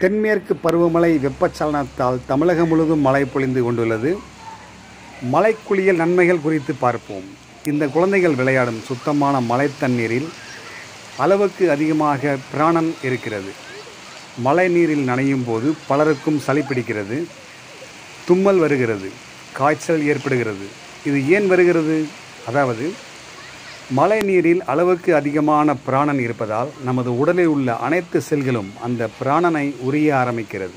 தென்மேற்கு பருவமழை வெப்பச்சலனத்தால் தமிழகம் முழுவதும் மழை பொழிந்து கொண்டுள்ளது மழைக்குளியல் நன்மைகள் குறித்து பார்ப்போம் இந்த குழந்தைகள் விளையாடும் சுத்தமான மழை தண்ணீரில் அளவுக்கு அதிகமாக பிராணன் இருக்கிறது மழை நீரில் நனையும் போது பலருக்கும் சளி பிடிக்கிறது தும்மல் வருகிறது காய்ச்சல் ஏற்படுகிறது இது ஏன் வருகிறது அதாவது மழை நீரில் அளவுக்கு அதிகமான பிராணன் இருப்பதால் நமது உடலில் உள்ள அனைத்து செல்களும் அந்த பிராணனை உரிய ஆரம்பிக்கிறது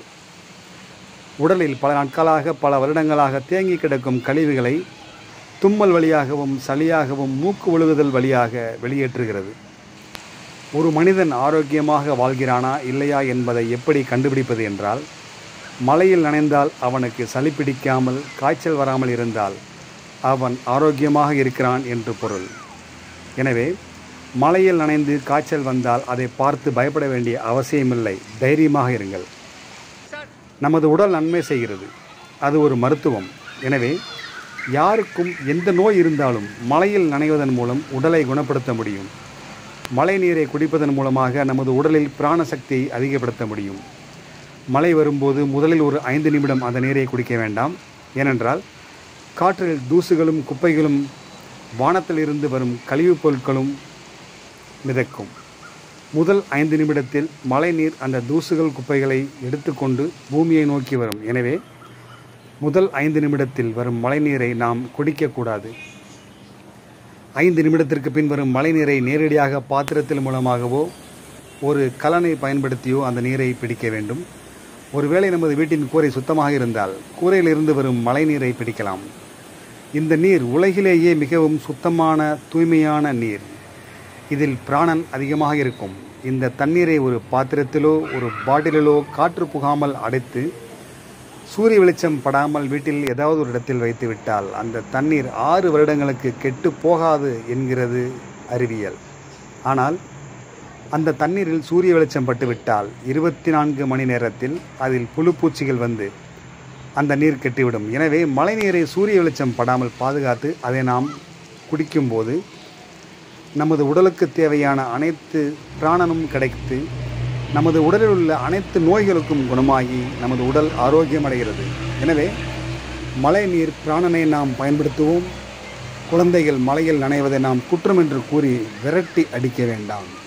உடலில் பல நாட்களாக பல வருடங்களாக தேங்கி கிடக்கும் கழிவுகளை தும்மல் வழியாகவும் சளியாகவும் மூக்கு ஒழுகுதல் வழியாக வெளியேற்றுகிறது ஒரு மனிதன் ஆரோக்கியமாக வாழ்கிறானா இல்லையா என்பதை எப்படி கண்டுபிடிப்பது என்றால் மழையில் நனைந்தால் அவனுக்கு சளி பிடிக்காமல் காய்ச்சல் வராமல் இருந்தால் அவன் ஆரோக்கியமாக இருக்கிறான் என்று பொருள் எனவே மழையில் நனைந்து காய்ச்சல் வந்தால் அதை பார்த்து பயப்பட வேண்டிய அவசியமில்லை தைரியமாக இருங்கள் நமது உடல் நன்மை செய்கிறது அது ஒரு மருத்துவம் எனவே யாருக்கும் எந்த நோய் இருந்தாலும் மழையில் நனைவதன் மூலம் உடலை குணப்படுத்த முடியும் மழை நீரை குடிப்பதன் மூலமாக நமது உடலில் பிராண சக்தியை அதிகப்படுத்த முடியும் மழை வரும்போது முதலில் ஒரு ஐந்து நிமிடம் அந்த நீரை குடிக்க வேண்டாம் ஏனென்றால் காற்றில் தூசுகளும் குப்பைகளும் வானத்தில் இருந்து வரும் கழிவுப் பொருட்களும் மிதக்கும் முதல் ஐந்து நிமிடத்தில் மழை நீர் அந்த தூசுகள் குப்பைகளை எடுத்துக்கொண்டு பூமியை நோக்கி வரும் எனவே முதல் ஐந்து நிமிடத்தில் வரும் மழை நீரை நாம் குடிக்கக்கூடாது ஐந்து நிமிடத்திற்கு பின் வரும் மழை நீரை நேரடியாக பாத்திரத்தில் மூலமாகவோ ஒரு கலனை பயன்படுத்தியோ அந்த நீரை பிடிக்க வேண்டும் ஒருவேளை நமது வீட்டின் கூரை சுத்தமாக இருந்தால் கூரையிலிருந்து வரும் மழை நீரை பிடிக்கலாம் இந்த நீர் உலகிலேயே மிகவும் சுத்தமான தூய்மையான நீர் இதில் பிராணன் அதிகமாக இருக்கும் இந்த தண்ணீரை ஒரு பாத்திரத்திலோ ஒரு பாட்டிலிலோ காற்று புகாமல் அடைத்து சூரிய வெளிச்சம் படாமல் வீட்டில் ஏதாவது ஒரு இடத்தில் வைத்து விட்டால் அந்த தண்ணீர் ஆறு வருடங்களுக்கு கெட்டு போகாது என்கிறது அறிவியல் ஆனால் அந்த தண்ணீரில் சூரிய வெளிச்சம் பட்டுவிட்டால் இருபத்தி நான்கு மணி நேரத்தில் அதில் புழுப்பூச்சிகள் வந்து அந்த நீர் கெட்டுவிடும் எனவே மழை நீரை சூரிய வெளிச்சம் படாமல் பாதுகாத்து அதை நாம் குடிக்கும்போது நமது உடலுக்கு தேவையான அனைத்து பிராணனும் கிடைத்து நமது உடலில் உள்ள அனைத்து நோய்களுக்கும் குணமாகி நமது உடல் ஆரோக்கியமடைகிறது எனவே மழை நீர் பிராணனை நாம் பயன்படுத்துவோம் குழந்தைகள் மழையில் நனைவதை நாம் குற்றம் என்று கூறி விரட்டி அடிக்க வேண்டாம்